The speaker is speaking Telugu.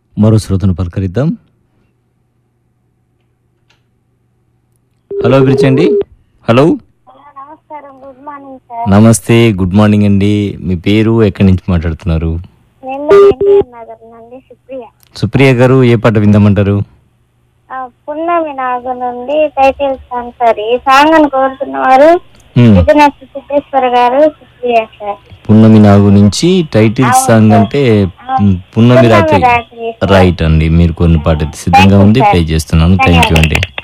మరో శ్రోతను పలకరిద్దాం హలో పిలిచండి హలో నమస్కారం గుడ్ మార్నింగ్ సార్ నమస్తే గుడ్ మార్నింగ్ అండి మీ పేరు ఎక్కడి నుంచి మాట్లాడుతున్నారు నేను ఎన్టీఆర్ నగర్ నుండి సుప్రియ సుప్రియ గారు ఏ పాట విందామంటారు ఆ, పున్నమి నాగు నుండి టైటిల్ సాంగ్ సార్ ఈ సాంగ్ అని కోరుతున్న వారు మ్మ్. విజయనగర సిద్ధేశ్వర గారు సుప్రియ సార్ పున్నమి నాగు నుంచి టైటిల్ సాంగ్ అంటే మ్, పున్నమి రాత్రి రాత్రి రైట్ అండి మీరు కొన్ని పాట సిద్ధంగా ఉంది ప్లే చేస్తున్నాను థ్యాంక్ యూ అండి